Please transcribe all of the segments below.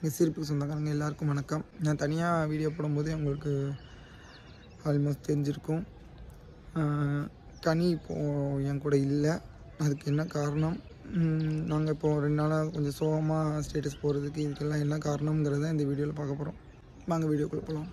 எங்கள் சிரிப்புக்கு சொந்தக்காரங்க எல்லாருக்கும் வணக்கம் நான் தனியாக வீடியோ போடும்போது உங்களுக்கு ஆல்மோஸ்ட் தெரிஞ்சிருக்கும் ஆஹ் கனி இப்போது என் கூட இல்லை அதுக்கு என்ன காரணம் நாங்கள் இப்போது ரெண்டு நாளாக கொஞ்சம் சோகமாக ஸ்டேட்டஸ் போகிறதுக்கு இதுக்கெல்லாம் என்ன காரணங்கிறத இந்த வீடியோவில் பார்க்க போகிறோம் வாங்க வீடியோக்குள்ளே போகலாம்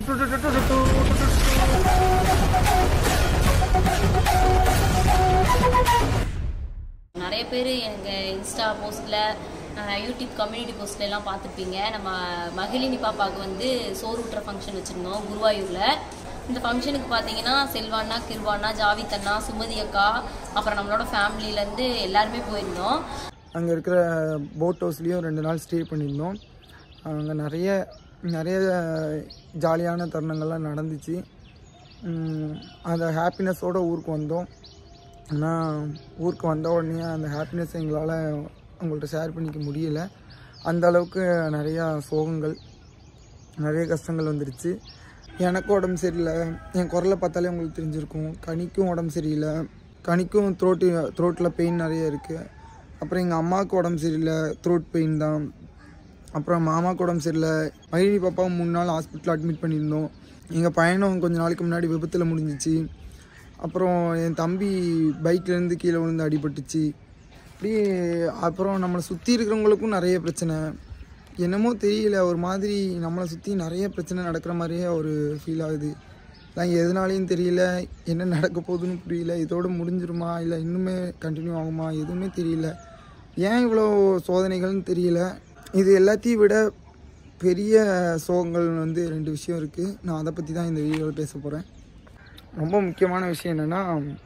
நிறைய பேர் எங்கள் இன்ஸ்டா போஸ்ட்டில் யூடியூப் கம்யூனிட்டி போஸ்ட்ல எல்லாம் பார்த்துருப்பீங்க நம்ம மகிழினி பாப்பாவுக்கு வந்து சோறு ஊட்டுற ஃபங்க்ஷன் வச்சுருந்தோம் குருவாயூரில் இந்த ஃபங்க்ஷனுக்கு பார்த்தீங்கன்னா செல்வாண்ணா கிருவாண்ணா ஜாவித் அண்ணா சுமதி அக்கா அப்புறம் நம்மளோட ஃபேமிலியிலேருந்து எல்லாருமே போயிருந்தோம் அங்கே இருக்கிற போட் ஹவுஸ்லேயும் ரெண்டு நாள் ஸ்டே பண்ணியிருந்தோம் அங்கே நிறைய நிறைய ஜாலியான தருணங்கள்லாம் நடந்துச்சு உம், அந்த ஹாப்பினஸோட ஊருக்கு வந்தோம் ஆனால் ஊருக்கு வந்த உடனே அந்த ஹாப்பினஸ் எங்களால் உங்கள்கிட்ட ஷேர் பண்ணிக்க முடியல அந்த அளவுக்கு நிறையா சோகங்கள் நிறைய கஷ்டங்கள் வந்துருச்சு எனக்கு உடம்பு சரியில்லை என் குரலை பார்த்தாலே உங்களுக்கு தெரிஞ்சிருக்கும் கனிக்கும் உடம்பு சரியில்லை கனிக்கும் த்ரோட்டு த்ரோட்டில் பெயின் நிறைய இருக்குது அப்புறம் எங்கள் அம்மாவுக்கு உடம்பு சரியில்லை த்ரோட் பெயின் தான் அப்புறம் மாமாவுக்கு உடம்பு சரியில்லை மகிழி பாப்பாவும் மூணு நாள் ஹாஸ்பிட்டல் அட்மிட் பண்ணியிருந்தோம் எங்கள் பையனும் கொஞ்ச நாளைக்கு முன்னாடி விபத்தில் முடிஞ்சிச்சு அப்புறம் என் தம்பி பைக்லேருந்து கீழே விழுந்து அடிபட்டுச்சு இப்படி அப்புறம் நம்மளை சுற்றி இருக்கிறவங்களுக்கும் நிறைய பிரச்சனை என்னமோ தெரியல ஒரு மாதிரி நம்மளை சுற்றி நிறைய பிரச்சனை நடக்கிற மாதிரியே ஒரு ஃபீல் ஆகுது நான் எதனாலையும் தெரியல என்ன நடக்க போகுதுன்னு புரியல இதோட முடிஞ்சிருமா இல்லை இன்னுமே கண்டினியூ ஆகுமா எதுவுமே தெரியல ஏன் இவ்வளோ சோதனைகள்னு தெரியல இது எல்லாத்தையும் விட பெரிய சோகங்கள் வந்து ரெண்டு விஷயம் இருக்குது நான் அதை பற்றி தான் இந்த வீடியோவில் பேச போகிறேன் ரொம்ப முக்கியமான விஷயம் என்னென்னா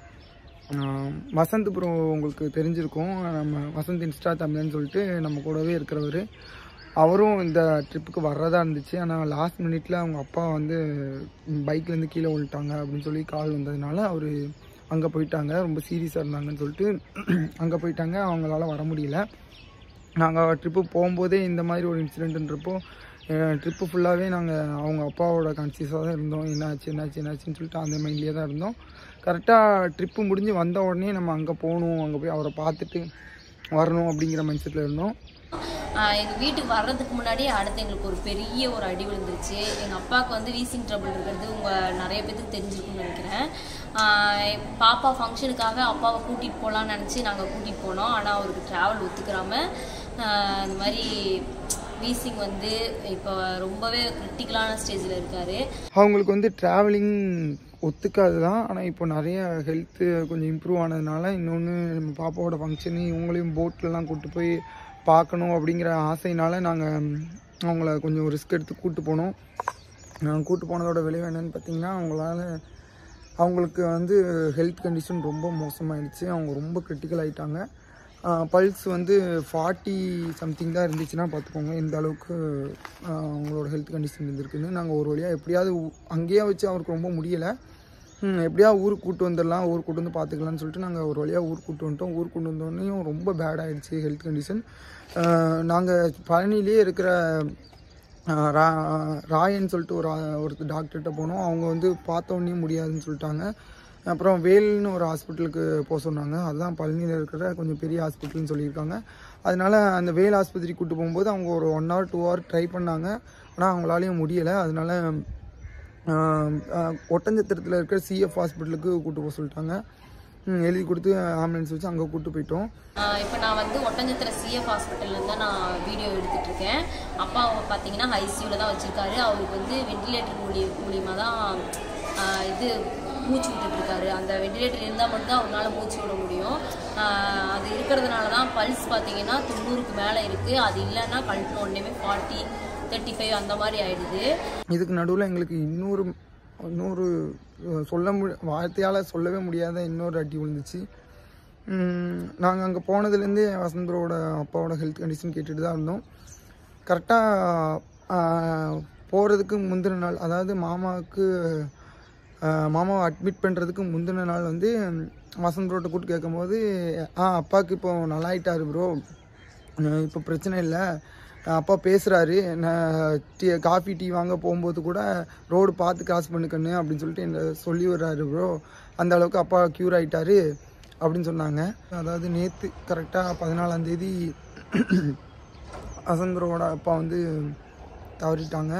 வசந்த் ப்ரோ உங்களுக்கு தெரிஞ்சிருக்கும் நம்ம வசந்த் இன்ஸ்டா தமிழ்னு சொல்லிட்டு நம்ம கூடவே இருக்கிறவர் அவரும் இந்த ட்ரிப்புக்கு வர்றதா இருந்துச்சு ஆனால் லாஸ்ட் மினிட்ல அவங்க அப்பா வந்து பைக்லேருந்து கீழே விழுட்டாங்க அப்படின்னு சொல்லி கால் வந்ததுனால அவர் அங்கே போயிட்டாங்க ரொம்ப சீரியஸாக இருந்தாங்கன்னு சொல்லிட்டு அங்கே போயிட்டாங்க அவங்களால வர முடியல நாங்கள் ட்ரிப்பு போகும்போதே இந்த மாதிரி ஒரு இன்சிடென்ட்ன்றப்போ ட்ரிப்பு ஃபுல்லாகவே நாங்கள் அவங்க அப்பாவோட கான்சியஸாக தான் இருந்தோம் என்னாச்சு என்னாச்சு என்னாச்சுன்னு சொல்லிட்டு அந்த மைண்ட்லேயே தான் இருந்தோம் கரெக்டாக ட்ரிப்பு முடிஞ்சு வந்த உடனே நம்ம அங்கே போகணும் அங்கே போய் அவரை பார்த்துட்டு வரணும் அப்படிங்கிற மைண்ட் செட்டில் இருந்தோம் எங்கள் வீட்டுக்கு வர்றதுக்கு முன்னாடியே அடுத்து எங்களுக்கு ஒரு பெரிய ஒரு அடி விழுந்துருச்சு எங்கள் அப்பாவுக்கு வந்து வீசிங் ட்ரபிள் இருக்கிறது உங்கள் நிறைய பேத்துக்கு தெரிஞ்சிருக்கும்னு நினைக்கிறேன் ஆஹ் பாப்பா ஃபங்க்ஷனுக்காக அப்பாவை கூட்டிகிட்டு போகலான்னு நினச்சி நாங்கள் கூட்டிகிட்டு போனோம் ஆனால் அவருக்கு ட்ராவல் ஒத்துக்கிறாம ஆஹ் இந்த மாதிரி வீசிங் வந்து இப்போ ரொம்பவே கிரிட்டிக்கலான ஸ்டேஜில் இருக்கார் அவங்களுக்கு வந்து ட்ராவலிங் ஒத்துக்காது தான் ஆனால் இப்போ நிறைய ஹெல்த்து கொஞ்சம் இம்ப்ரூவ் ஆனதுனால இன்னொன்று நம்ம பாப்பாவோட ஃபங்க்ஷனு இவங்களையும் போட்லலாம் கூட்டு போய் பார்க்கணும் அப்படிங்கிற ஆசையினால நாங்கள் அவங்கள கொஞ்சம் ரிஸ்க் எடுத்து கூட்டு போனோம் நாங்கள் கூட்டு போனதோட விளைவு என்னன்னு பார்த்தீங்கன்னா அவங்களால அவங்களுக்கு வந்து ஹெல்த் கண்டிஷன் ரொம்ப மோசமாயிடுச்சு அவங்க ரொம்ப கிரிட்டிக்கல் ஆகிட்டாங்க பல்ஸ் வந்து ஃபார்ட்டி சம்திங் தான் இருந்துச்சுன்னா பார்த்துக்கோங்க இந்த அளவுக்கு ஆஹ், அவங்களோட ஹெல்த் கண்டிஷன் இருந்திருக்குன்னு நாங்கள் ஒரு வழியாக எப்படியாவது ஊ- அங்கேயே வச்சு அவருக்கு ரொம்ப முடியலை ம், எப்படியாவது ஊருக்கு கூட்டு வந்துடலாம் ஊருக்கு கூட்டு வந்து பார்த்துக்கலாம்னு சொல்லிட்டு நாங்கள் ஒரு வழியாக ஊருக்கு கூட்டு வந்துட்டோம் ஊருக்கு கூட்டு வந்தோடனையும் ரொம்ப பேட் ஆயிடுச்சு ஹெல்த் கண்டிஷன் நாங்கள் பழனிலேயே இருக்கிற ஆஹ், ரா ராயன்னு சொல்லிட்டு ஒரு ஆ- ஒரு டாக்டர்கிட்ட போனோம் அவங்க வந்து பார்த்த உடனே முடியாதுன்னு சொல்லிட்டாங்க அப்புறம் வேல்னு ஒரு ஹாஸ்பிட்டலுக்கு போக சொன்னாங்க அதுதான் பழனியில் இருக்கிற கொஞ்சம் பெரிய ஹாஸ்பிட்டல்னு சொல்லியிருக்காங்க அதனால அந்த வேல் ஆஸ்பத்திரி கூட்டு போகும்போது அவங்க ஒரு one hour two hour try பண்ணாங்க ஆனால் அவங்களாலையும் முடியலை அதனால ஆஹ், ஆஹ், ஒட்டஞ்சத்திரத்தில் இருக்கிற சிஎஃப் ஹாஸ்பிட்டலுக்கு கூட்டு போக சொல்லிட்டாங்க ம், எழுதி கொடுத்து ஆம்புலன்ஸ் வச்சு அங்கே கூட்டு போயிட்டோம் இப்போ நான் வந்து ஒட்டஞ்சத்திர சிஎஃப் ஹாஸ்பிட்டல்ல தான் நான் வீடியோ எடுத்துட்டு இருக்கேன் அப்பா பார்த்தீங்கன்னா ஐசியூவில் தான் வச்சிருக்காரு அவருக்கு வந்து வெண்டிலேட்டர் மூலிய மூலியமாக தான் ஆஹ் இது மூச்சு விட்டுட்டு இருக்காரு அந்த வெண்டிலேட்டர் இருந்தால் மட்டும்தான் அவரால் மூச்சு விட முடியும் ஆஹ் அது இருக்கிறதுனால தான் பல்ஸ் பார்த்தீங்கன்னா தொண்ணூறுக்கு மேலே இருக்குது அது இல்லைன்னா கழட்டின உடனே ஃபார்ட்டி தேர்ட்டி ஃபைவ் அந்த மாதிரி ஆயிடுது இதுக்கு நடுவில் எங்களுக்கு இன்னொரு இன்னொரு அஹ், சொல்ல மு வார்த்தையால் சொல்லவே முடியாத இன்னொரு அடி விழுந்துச்சு நாங்கள் அங்கே போனதுலேருந்தே வசந்தரோட அப்பாவோட ஹெல்த் கண்டிஷன் கேட்டுட்டு தான் இருந்தோம் கரெக்டாக போகிறதுக்கு முந்தின நாள் அதாவது மாமாவுக்கு ஆஹ், மாமாவை அட்மிட் பண்ணுறதுக்கு முந்தின நாள் வந்து வசந்த் ப்ரோட்ட கூப்பிட்டு கேட்கும்போது ஆ அப்பாவுக்கு இப்போ நல்லாயிட்டாரு ப்ரோ இப்போ பிரச்சனை இல்லை அப்பா பேசுகிறாரு நான் டீ காஃபி டீ வாங்க போகும்போது கூட ரோடு பார்த்து கிராஸ் பண்ணிக்கணும் அப்படின்னு சொல்லிட்டு என்ன சொல்லி வர்றாரு ப்ரோ அந்த அளவுக்கு அப்பா க்யூர் ஆயிட்டாரு அப்படின்னு சொன்னாங்க அதாவது நேற்று கரெக்டாக பதினாலாம் தேதி வசந்தரோட அப்பா வந்து தவறிட்டாங்க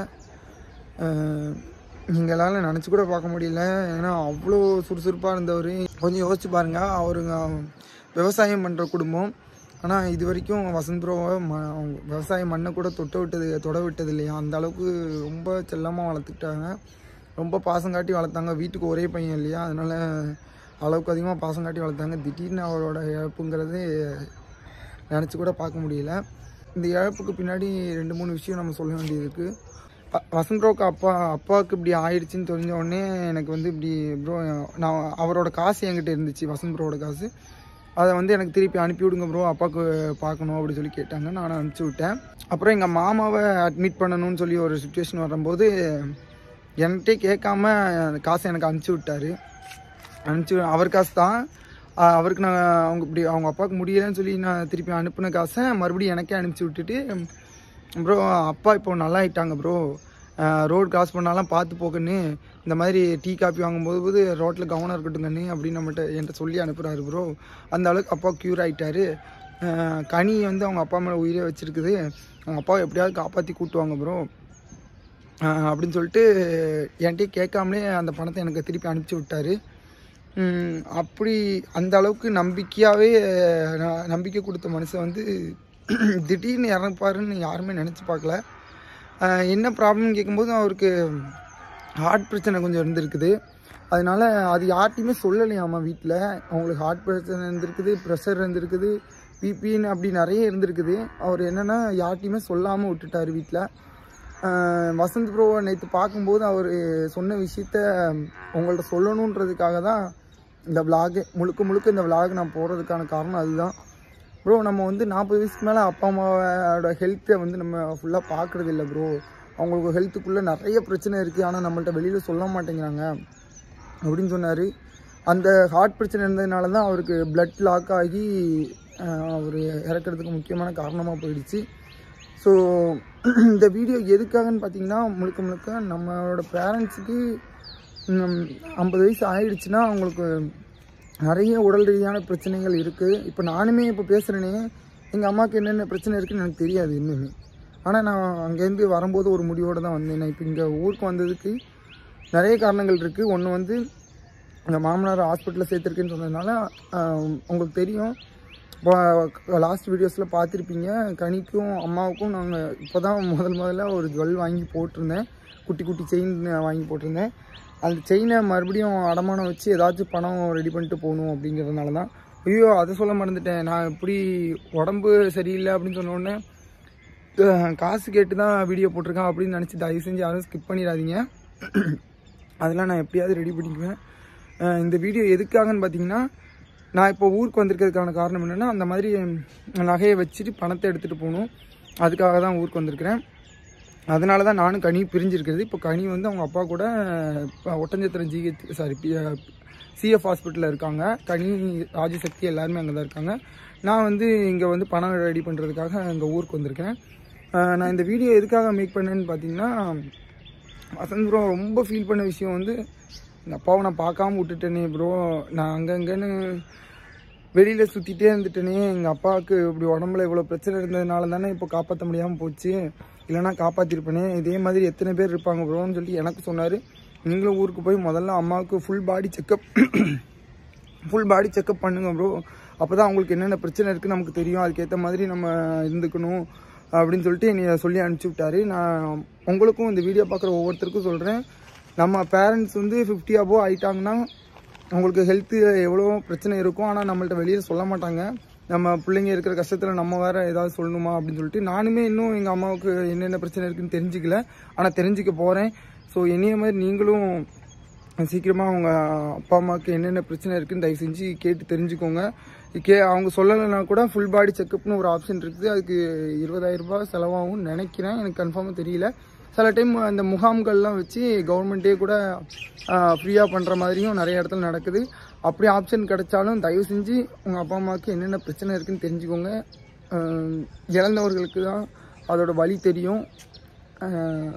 எங்களால் நினச்சி கூட பார்க்க முடியல ஏன்னா அவ்வளோ சுறுசுறுப்பாக இருந்தவர் கொஞ்சம் யோசிச்சு பாருங்கள் அவருங்க விவசாயம் பண்ணுற குடும்பம் ஆனால் இது வரைக்கும் வசந்த் ப்ரோவை ம அவங்க விவசாய மண்ணை கூட தொட்ட விட்டது தொட விட்டது இல்லையா அந்த அளவுக்கு ரொம்ப செல்லமாக வளர்த்துக்கிட்டாங்க ரொம்ப பாசம் காட்டி வளர்த்தாங்க வீட்டுக்கு ஒரே பையன் இல்லையா அதனால் அளவுக்கு அதிகமாக பாசம் காட்டி வளர்த்தாங்க திடீர்னு அவரோட இழப்புங்கிறது நினச்சி கூட பார்க்க முடியல இந்த இழப்புக்கு பின்னாடி ரெண்டு மூணு விஷயம் நம்ம சொல்ல வேண்டியது இருக்குது வசந்த்ரோக்கு அப்பா அப்பாவுக்கு இப்படி ஆயிடுச்சுன்னு தெரிஞ்ச உடனே எனக்கு வந்து இப்படி ப்ரோ நான் அவரோட காசு என்கிட்ட இருந்துச்சு வசந்த் ப்ரோவோட காசு அதை வந்து எனக்கு திருப்பி அனுப்பி விடுங்க ப்ரோ அப்பாவுக்கு பார்க்கணும் அப்படின்னு சொல்லி கேட்டாங்க நானும் அனுப்பிச்சி விட்டேன் அப்புறம் எங்கள் மாமாவை அட்மிட் பண்ணணும்னு சொல்லி ஒரு சுச்சுவேஷன் வரும்போது என்கிட்டே கேட்காம அந்த காசை எனக்கு அனுப்பிச்சி விட்டாரு அனுப்பிச்சி அவர் காசு தான் ஆஹ் அவருக்கு நான் அவங்க இப்படி அவங்க அப்பாவுக்கு முடியலைன்னு சொல்லி நான் திருப்பி அனுப்பின காசை மறுபடியும் எனக்கே அனுப்பிச்சி விட்டுட்டு ப்ரோ அப்பா இப்போ நல்லா ஆயிட்டாங்க ப்ரோ ரோடு கிராஸ் பண்ணாலாம் பார்த்து போகன்னு இந்த மாதிரி டீ காப்பி வாங்கும்போது ரோட்டில் கவனம் இருக்கட்டுங்கன்னு அப்படின்னு நம்மகிட்ட என்கிட்ட சொல்லி அனுப்புகிறாரு ப்ரோ அந்த அளவுக்கு அப்பா க்யூர் ஆகிட்டாரு கனி வந்து அவங்க அப்பா மேலே உயிரே வச்சுருக்குது அவங்க அப்பாவை எப்படியாவது காப்பாற்றி கூட்டுவாங்க ப்ரோ ஆஹ் அப்படின்னு சொல்லிட்டு என்கிட்டயே கேட்காமலே அந்த பணத்தை எனக்கு திருப்பி அனுப்பிச்சி விட்டாரு உம் அப்படி அந்த அளவுக்கு நம்பிக்கையாகவே நம்பிக்கை கொடுத்த மனுஷன் வந்து திடீர்னு இறப்பாருன்னு யாருமே நினச்சி பார்க்கல ஆஹ் என்ன ப்ராப்ளம்னு கேட்கும்போது அவருக்கு ஹார்ட் பிரச்சனை கொஞ்சம் இருந்திருக்குது அதனால அது யார்ட்டையுமே சொல்லலையாமா வீட்டில் அவங்களுக்கு ஹார்ட் பிரச்சனை இருந்திருக்குது ப்ரெஷர் இருந்திருக்குது பிபின்னு அப்படி நிறைய இருந்திருக்குது அவர் என்னென்னா யார்ட்டையுமே சொல்லாமல் விட்டுட்டார் வீட்டில் வசந்த் ப்ரோவை நேற்று பார்க்கும்போது அவர் சொன்ன விஷயத்த உங்கள்ட்ட சொல்லணுன்றதுக்காக தான் இந்த விலாகு முழுக்க முழுக்க இந்த விலாக் நான் போடுறதுக்கான காரணம் அதுதான் ப்ரோ நம்ம வந்து நாற்பது வயசுக்கு மேலே அப்பா அம்மாவோட ஹெல்த்தை வந்து நம்ம ஃபுல்லாக பார்க்குறது இல்லை ப்ரோ அவங்களுக்கு ஹெல்த்துக்குள்ளே நிறைய பிரச்சனை இருக்குது ஆனால் நம்மள்ட்ட வெளியில் சொல்ல மாட்டேங்கிறாங்க அப்படின்னு சொன்னார் அந்த ஹார்ட் பிரச்சனை இருந்ததுனால தான் அவருக்கு பிளட் லாக் ஆகி அவர் இறக்கிறதுக்கு முக்கியமான காரணமாக போயிடுச்சு ஸோ இந்த வீடியோ எதுக்காகன்னு பார்த்தீங்கன்னா முழுக்க முழுக்க நம்மளோட பேரண்ட்ஸுக்கு ஐம்பது வயசு ஆயிடுச்சுன்னா அவங்களுக்கு நிறைய உடல் ரீதியான பிரச்சனைகள் இருக்குது இப்போ நானுமே இப்போ பேசுகிறேனே எங்கள் அம்மாவுக்கு என்னென்ன பிரச்சனை இருக்குன்னு எனக்கு தெரியாது இன்னுமே ஆனால் நான் அங்கேருந்து வரும்போது ஒரு முடிவோடு தான் வந்தேன் நான் இப்போ இங்கே ஊருக்கு வந்ததுக்கு நிறைய காரணங்கள் இருக்குது ஒன்று வந்து எங்கள் மாமனார் ஹாஸ்பிட்டலில் சேர்த்துருக்குன்னு சொன்னதுனால ஆஹ், உங்களுக்கு தெரியும் லாஸ்ட் வீடியோஸில் பார்த்துருப்பீங்க கனிக்கும் அம்மாவுக்கும் நாங்கள் இப்போ தான் முதல் முதல்ல ஒரு ஜுவல் வாங்கி போட்டிருந்தேன் குட்டி குட்டி செயின் வாங்கி போட்டிருந்தேன் அந்த செயினை மறுபடியும் அடமானம் வச்சு ஏதாச்சும் பணம் ரெடி பண்ணிட்டு போகணும் அப்படிங்கிறதுனால தான் ஐயோ அதை சொல்ல மறந்துட்டேன் நான் இப்படி உடம்பு சரியில்லை அப்படின்னு சொன்ன உடனே அஹ், காசு கேட்டு தான் வீடியோ போட்டிருக்கேன் அப்படின்னு நினச்சி தயவு செஞ்சு யாரும் ஸ்கிப் பண்ணிடாதீங்க அதெல்லாம் நான் எப்படியாவது ரெடி பண்ணிக்குவேன் அஹ், இந்த வீடியோ எதுக்காகன்னு பார்த்தீங்கன்னா நான் இப்போ ஊருக்கு வந்திருக்கிறதுக்கான காரணம் என்னென்னா அந்த மாதிரி நகையை வச்சுட்டு பணத்தை எடுத்துகிட்டு போகணும் அதுக்காக தான் ஊருக்கு வந்திருக்கிறேன் அதனால தான் நானும் கனி பிரிஞ்சிருக்கிறது இப்போ கனி வந்து அவங்க அப்பா கூட இப்போ ஒட்டஞ்சத்திரம் ஜிஹெச் சாரி சிஎஃப் ஹாஸ்பிட்டலில் இருக்காங்க கனி ராஜசக்தி எல்லாருமே அங்கே தான் இருக்காங்க நான் வந்து இங்கே வந்து பணம் ரெடி பண்ணுறதுக்காக இங்கே ஊருக்கு வந்திருக்கேன் அஹ் நான் இந்த வீடியோ எதுக்காக மேக் பண்ணேன்னு பார்த்தீங்கன்னா வசந்த் ப்ரோ ரொம்ப ஃபீல் பண்ண விஷயம் வந்து எங்கள் அப்பாவை நான் பார்க்காம விட்டுட்டேனே ப்ரோ நான் அங்கங்கன்னு வெளியில் சுற்றிட்டே இருந்துட்டேனே எங்கள் அப்பாவுக்கு இப்படி உடம்புல இவ்வளோ பிரச்சனை இருந்ததுனால தானே இப்போ காப்பாற்ற முடியாமல் போச்சு இல்லைனா காப்பாற்றிருப்பேனே இதே மாதிரி எத்தனை பேர் இருப்பாங்க ப்ரோன்னு சொல்லி எனக்கு சொன்னார் நீங்களும் ஊருக்கு போய் முதல்ல அம்மாவுக்கு full body checkup full body checkup பண்ணுங்க ப்ரோ அப்போ தான் அவங்களுக்கு என்னென்ன பிரச்சனை இருக்குன்னு நமக்கு தெரியும் அதுக்கேற்ற மாதிரி நம்ம இருந்துக்கணும் அப்படின்னு சொல்லிட்டு என்னை சொல்லி அனுப்பிச்சி விட்டாரு நான் உங்களுக்கும் இந்த வீடியோ பார்க்குற ஒவ்வொருத்தருக்கும் சொல்கிறேன் நம்ம பேரண்ட்ஸ் வந்து ஃபிஃப்டி அபோவ் ஆயிட்டாங்கன்னா அவங்களுக்கு ஹெல்த்து எவ்வளோ பிரச்சனை இருக்கும் ஆனால் நம்மள்ட்ட வெளியில் சொல்ல மாட்டாங்க நம்ம பிள்ளைங்க இருக்கிற கஷ்டத்தில் நம்ம வேற ஏதாவது சொல்லணுமா அப்படின்னு சொல்லிட்டு நானுமே இன்னும் எங்கள் அம்மாவுக்கு என்னென்ன பிரச்சனை இருக்குன்னு தெரிஞ்சுக்கல ஆனால் தெரிஞ்சுக்க போகிறேன் ஸோ என்னைய மாதிரி நீங்களும் சீக்கிரமாக அவங்க அப்பா அம்மாவுக்கு என்னென்ன பிரச்சனை இருக்குன்னு தயவு செஞ்சு கேட்டு தெரிஞ்சுக்கோங்க கே அவங்க சொல்லலைன்னா கூட ஃபுல் பாடி செக்கப்னு ஒரு ஆப்ஷன் இருக்குது அதுக்கு இருபதாயிரம் ரூபாய் செலவாகும்னு நினைக்கிறேன் எனக்கு கன்ஃபார்மாக தெரியல சில டைம் அந்த முகாம்கள்லாம் வச்சு கவர்மெண்ட்டே கூட ஃப்ரீயாக பண்ணுற மாதிரியும் நிறைய இடத்துல நடக்குது அப்படி ஆப்ஷன் கிடைச்சாலும் தயவு செஞ்சு உங்கள் அப்பா அம்மாவுக்கு என்னென்ன பிரச்சனை இருக்குன்னு தெரிஞ்சுக்கோங்க ஆஹ் இழந்தவர்களுக்கு தான் அதோட வழி தெரியும் ஆஹ்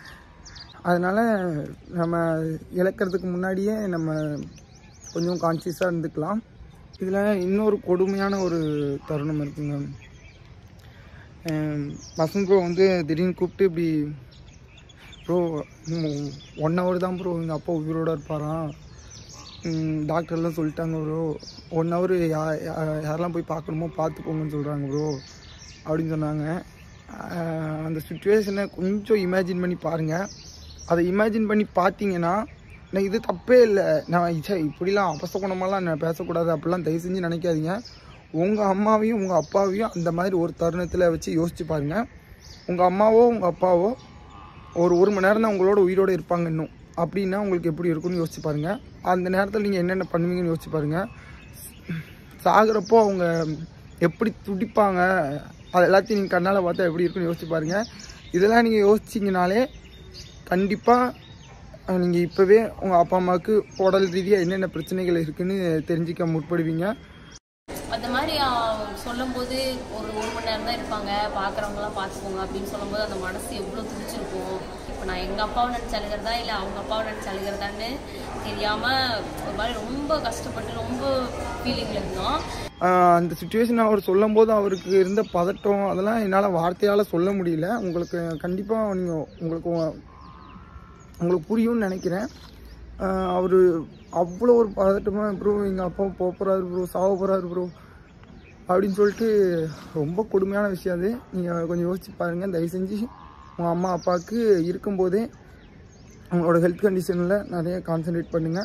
அதனால் நம்ம இழக்கிறதுக்கு முன்னாடியே நம்ம கொஞ்சம் கான்சியஸாக இருந்துக்கலாம் இதில் இன்னொரு கொடுமையான ஒரு தருணம் இருக்குங்க வசந்த் ப்ரோ வந்து திடீர்னு கூப்பிட்டு இப்படி ப்ரோ ஒன் ஹவர் தான் ப்ரோ எங்கள் அப்பா உயிரோட இருப்பாராம் ம், டாக்டர்லாம் சொல்லிட்டாங்க ப்ரோ ஒன் ஹவர் யா யா- யாரெல்லாம் போய் பார்க்கணுமோ பார்த்து போங்கன்னு சொல்கிறாங்க ப்ரோ அப்படின்னு சொன்னாங்க ஆஹ், அந்த சுச்சுவேஷனை கொஞ்சம் இமேஜின் பண்ணி பாருங்கள் அதை இமேஜின் பண்ணி பார்த்தீங்கன்னா நான் இது தப்பே இல்லை நான் இச்சா இப்படிலாம் அபசகுணமெல்லாம் நான் பேசக்கூடாது அப்படிலாம் தயவு செஞ்சு நினைக்காதீங்க உங்கள் அம்மாவையும் உங்கள் அப்பாவையும் அந்த மாதிரி ஒரு தருணத்தில் வச்சு யோசிச்சு பாருங்கள் உங்கள் அம்மாவோ உங்கள் அப்பாவோ ஒரு ஒரு மணி நேரம் தான் உங்களோட உயிரோடு இருப்பாங்க இன்னும் அப்படின்னா உங்களுக்கு எப்படி இருக்கும்னு யோசிச்சு பாருங்கள் அந்த நேரத்தில் நீங்கள் என்னென்ன பண்ணுவீங்கன்னு யோசிச்சு பாருங்கள் சாகுறப்போ அவங்க எப்படி துடிப்பாங்க அது எல்லாத்தையும் நீங்கள் கண்ணால் பார்த்தா எப்படி இருக்குன்னு யோசிச்சு பாருங்கள் இதெல்லாம் நீங்கள் யோசிச்சிங்கனாலே கண்டிப்பாக நீங்கள் இப்போவே உங்கள் அப்பா அம்மாவுக்கு உடல் ரீதியாக என்னென்ன பிரச்சனைகள் இருக்குன்னு தெரிஞ்சிக்க முற்படுவீங்க அந்த மாதிரி ஆஹ், சொல்லும்போது ஒரு ஒரு மணி நேரம் தான் இருப்பாங்க பார்க்குறவங்களாம் பார்த்துக்கோங்க அப்படின்னு சொல்லும்போது அந்த மனசு எவ்வளோ துடிச்சிருக்கும் இப்போ நான் எங்கள் அப்பாவை நினச்சி அழுகிறதா இல்லை அவங்க அப்பாவை நினச்சி அழுகிறதான்னு தெரியாமல் ஒரு மாதிரி ரொம்ப கஷ்டப்பட்டு ரொம்ப ஃபீலிங்கில் இருந்தோம் ஆஹ் அந்த சுச்சுவேஷன் அவர் சொல்லும்போது அவருக்கு இருந்த பதட்டம் அதெல்லாம் என்னால் வார்த்தையால் சொல்ல முடியல உங்களுக்கு கண்டிப்பாக நீங்கள் உங்களுக்கு உங்களுக்கு புரியும்னு நினைக்கிறேன் அவர் அவ்வளோ ஒரு பதட்டமாக ப்ரோ எங்கள் அப்பா போக போகிறாரு ப்ரோ சாவ போகிறாரு ப்ரோ அப்படின்னு சொல்லிட்டு ரொம்ப கொடுமையான விஷயம் அது நீங்கள் கொஞ்சம் யோசிச்சு பாருங்கள் தயவு செஞ்சு உங்கள் அம்மா அப்பாவுக்கு இருக்கும்போதே அவங்களோட ஹெல்த் கண்டிஷனில் நிறைய கான்சென்ட்ரேட் பண்ணுங்கள்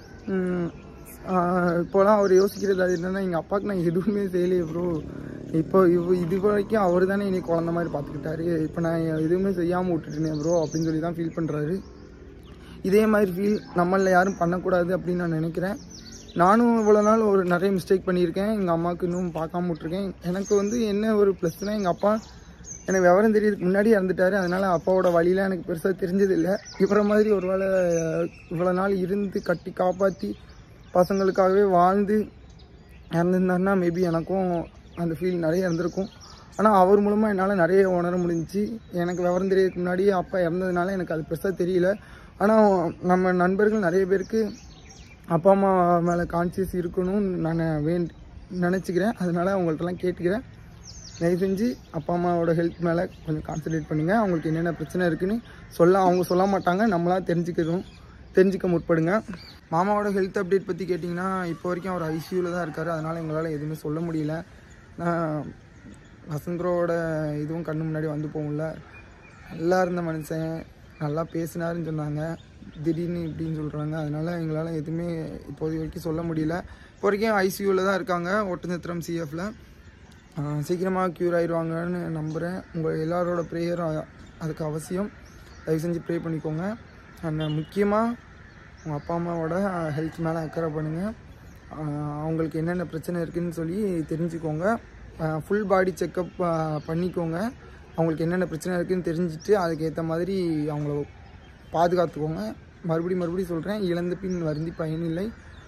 இப்போலாம் அவர் யோசிக்கிறது அது என்னென்னா எங்கள் அப்பாவுக்கு நான் எதுவுமே செய்யலையே ப்ரோ இப்போ இவ் இது வரைக்கும் அவர் தானே என்னை குழந்த மாதிரி பார்த்துக்கிட்டாரு இப்போ நான் எதுவுமே செய்யாமல் விட்டுட்டேனே ப்ரோ அப்படின்னு சொல்லி தான் ஃபீல் பண்ணுறாரு இதே மாதிரி ஃபீல் நம்மளில் யாரும் பண்ணக்கூடாது அப்படின்னு நான் நினைக்கிறேன் நானும் இவ்வளோ நாள் ஒரு நிறைய மிஸ்டேக் பண்ணியிருக்கேன் எங்கள் அம்மாவுக்கு இன்னும் பார்க்காம விட்ருக்கேன் எனக்கு வந்து என்ன ஒரு ப்ளஸ்னால் எங்கள் அப்பா எனக்கு விவரம் தெரியறதுக்கு முன்னாடி இறந்துட்டாரு அதனால் அப்பாவோட வழியெலாம் எனக்கு பெருசாக தெரிஞ்சதில்லை இவரை மாதிரி ஒரு வேளை இவ்வளோ நாள் இருந்து கட்டி காப்பாற்றி பசங்களுக்காகவே வாழ்ந்து இறந்துருந்தாருன்னா மேபி எனக்கும் அந்த ஃபீல் நிறைய இருந்திருக்கும் ஆனால் அவர் மூலமாக என்னால் நிறைய உணர முடிஞ்சுச்சு எனக்கு விவரம் தெரியறதுக்கு முன்னாடியே அப்பா இறந்ததுனால எனக்கு அது பெருசாக தெரியல ஆனால் நம்ம நண்பர்கள் நிறைய பேருக்கு அப்பா அம்மா மேலே கான்சியஸ் இருக்கணும்னு நான் வேண் நினச்சிக்கிறேன் அதனால் அவங்கள்ட்டலாம் கேட்டுக்கிறேன் தயவு செஞ்சு அப்பா அம்மாவோட ஹெல்த் மேலே கொஞ்சம் கான்சன்ட்ரேட் பண்ணுங்கள் அவங்களுக்கு என்னென்ன பிரச்சனை இருக்குன்னு சொல்ல அவங்க சொல்ல மாட்டாங்க நம்மளா தெரிஞ்சுக்கணும் தெரிஞ்சுக்க முற்படுங்க மாமாவோட ஹெல்த் அப்டேட் பற்றி கேட்டிங்கன்னா இப்போ வரைக்கும் அவர் ஐசியூவில் தான் இருக்கார் அதனால் எங்களால் எதுவுமே சொல்ல முடியல நான் வசந்தரோட இதுவும் கண்ணு முன்னாடி வந்து போகல நல்லா இருந்த மனுஷன் நல்லா பேசினாருன்னு சொன்னாங்க திடீர்னு இப்படின்னு சொல்கிறாங்க அதனால் எங்களால் எதுவுமே இப்போதைக்கு வரைக்கும் சொல்ல முடியல இப்போ வரைக்கும் ஐசியூவில் தான் இருக்காங்க ஒட்டஞ்சத்திரம் சிஎஃப்ல சீக்கிரமாக க்யூர் ஆயிடுவாங்கன்னு நம்புகிறேன் உங்கள் எல்லாரோட ப்ரேயரும் அதுக்கு அவசியம் தயவு செஞ்சு ப்ரே பண்ணிக்கோங்க அண்ட் முக்கியமாக உங்கள் அப்பா அம்மாவோட ஹெல்த் மேலே அக்கறை பண்ணுங்கள் அவங்களுக்கு என்னென்ன பிரச்சனை இருக்குன்னு சொல்லி தெரிஞ்சுக்கோங்க ஃபுல் பாடி செக்கப் பண்ணிக்கோங்க அவங்களுக்கு என்னென்ன பிரச்சனை இருக்குன்னு தெரிஞ்சுட்டு அதுக்கேற்ற மாதிரி அவங்கள பாதுகாத்துக்கோங்க மறுபடியும் மறுபடியும் சொல்கிறேன் இழந்த பின் வருந்தி பயனில்லை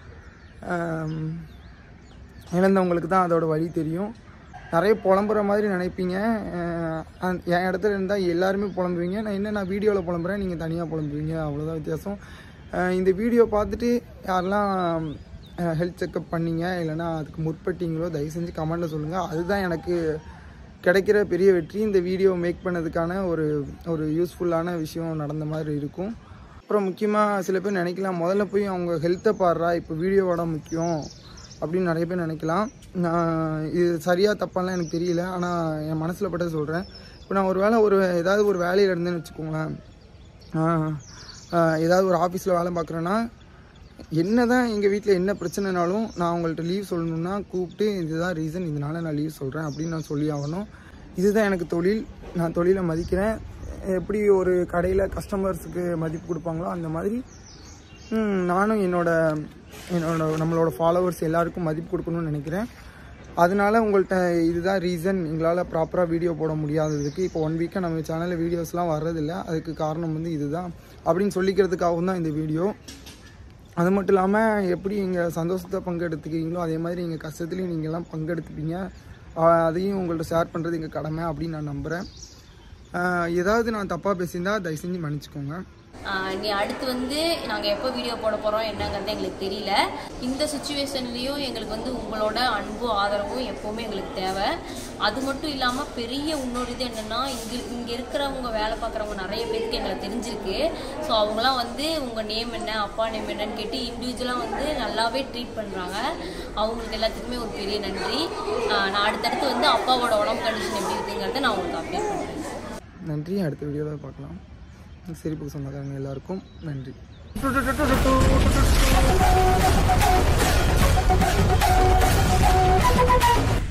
ஆம், இழந்தவங்களுக்கு தான் அதோட வழி தெரியும் நிறைய புலம்புற மாதிரி நினைப்பீங்க அஹ் அந்த- என் இடத்துல இருந்தால் எல்லாருமே புலம்புவீங்க நான் என்ன நான் வீடியோவில் புலம்புறேன் நீங்கள் தனியாக புலம்புவீங்க அவ்வளோதான் வித்தியாசம் அஹ் இந்த வீடியோ பார்த்துட்டு யாரெல்லாம் ஹெல்த் செக்கப் பண்ணீங்க இல்லைன்னா அதுக்கு முற்பட்டீங்களோ தயவு செஞ்சு கமெண்டில் சொல்லுங்கள் அதுதான் எனக்கு கிடைக்கிற பெரிய வெற்றி இந்த வீடியோ மேக் பண்ணதுக்கான ஒரு ஒரு யூஸ்ஃபுல்லான விஷயம் நடந்த மாதிரி இருக்கும் அப்புறம் முக்கியமாக சில பேர் நினைக்கலாம் முதல்ல போய் அவங்க ஹெல்த்தை பாடுறா இப்போ வீடியோவோட முக்கியம் அப்படின்னு நிறைய பேர் நினைக்கலாம் நான் இது சரியாக தப்பாலாம் எனக்கு தெரியல ஆனால் என் மனசில் பட்டதை சொல்கிறேன் இப்போ நான் ஒரு வேளை ஒரு ஏதாவது ஒரு வேலையில் இருந்தேன்னு வச்சுக்கோங்களேன் ஆஹ், ஆஹ், ஏதாவது ஒரு ஆஃபீஸில் வேலை பார்க்குறேன்னா என்ன தான் எங்கள் வீட்டில் என்ன பிரச்சனைனாலும் நான் அவங்கள்ட்ட லீவ் சொல்லணும்னா கூப்பிட்டு இதுதான் ரீசன் இதனால நான் லீவ் சொல்கிறேன் அப்படின்னு நான் சொல்லி ஆகணும் இதுதான் எனக்கு தொழில் நான் தொழிலை மதிக்கிறேன் எப்படி ஒரு கடையில் கஸ்டமர்ஸுக்கு மதிப்பு கொடுப்பாங்களோ அந்த மாதிரி ம், நானும் என்னோட என்னோட நம்மளோட ஃபாலோவர்ஸ் எல்லாருக்கும் மதிப்பு கொடுக்கணும்னு நினைக்கிறேன் அதனால உங்கள்கிட்ட இதுதான் ரீசன் எங்களால் ப்ராப்பராக வீடியோ போட முடியாததுக்கு இப்போ ஒன் வீக்காக நம்ம சேனலில் வீடியோஸ்லாம் வர்றதில்ல அதுக்கு காரணம் வந்து இதுதான் அப்படின்னு சொல்லிக்கிறதுக்காகவும் தான் இந்த வீடியோ அது மட்டும் இல்லாமல் எப்படி எங்கள் சந்தோஷத்தை பங்கெடுத்துக்கிறீங்களோ அதே மாதிரி எங்கள் கஷ்டத்துலையும் நீங்கள்லாம் பங்கெடுத்துப்பீங்க ஆஹ் அதையும் உங்கள்ட்ட ஷேர் பண்ணுறது எங்கள் கடமை அப்படின்னு நான் நம்புகிறேன் ஆஹ் ஏதாவது நான் தப்பாக பேசியிருந்தா தயவு செஞ்சு மன்னிச்சுக்கோங்க ஆஹ் நீ அடுத்து வந்து நாங்கள் எப்போ வீடியோ போட போகிறோம் என்னங்கிறது எங்களுக்கு தெரியல இந்த சுச்சுவேஷன்லேயும் எங்களுக்கு வந்து உங்களோட அன்பும் ஆதரவும் எப்போவுமே எங்களுக்கு தேவை அது மட்டும் இல்லாமல் பெரிய இன்னொரு இது என்னென்னா இங்கே இங்கே இருக்கிறவங்க வேலை பார்க்குறவங்க நிறைய பேருக்கு எங்களுக்கு தெரிஞ்சிருக்கு ஸோ அவங்களாம் வந்து உங்கள் நேம் என்ன அப்பா நேம் என்னன்னு கேட்டு இண்டிவிஜுவலாக வந்து நல்லாவே ட்ரீட் பண்ணுறாங்க அவங்களுக்கு எல்லாத்துக்குமே ஒரு பெரிய நன்றி ஆஹ் நான் அடுத்தடுத்து வந்து அப்பாவோட உடம்பு கண்டிஷன் எப்படி இருக்குங்கிறத நான் உங்களுக்கு அப்டேட் பண்ணுறேன் நன்றி அடுத்த வீடியோவில் பார்க்கலாம் சிரிப்புக்கு சொந்தக்காரங்க எல்லாருக்கும் நன்றி Thank you.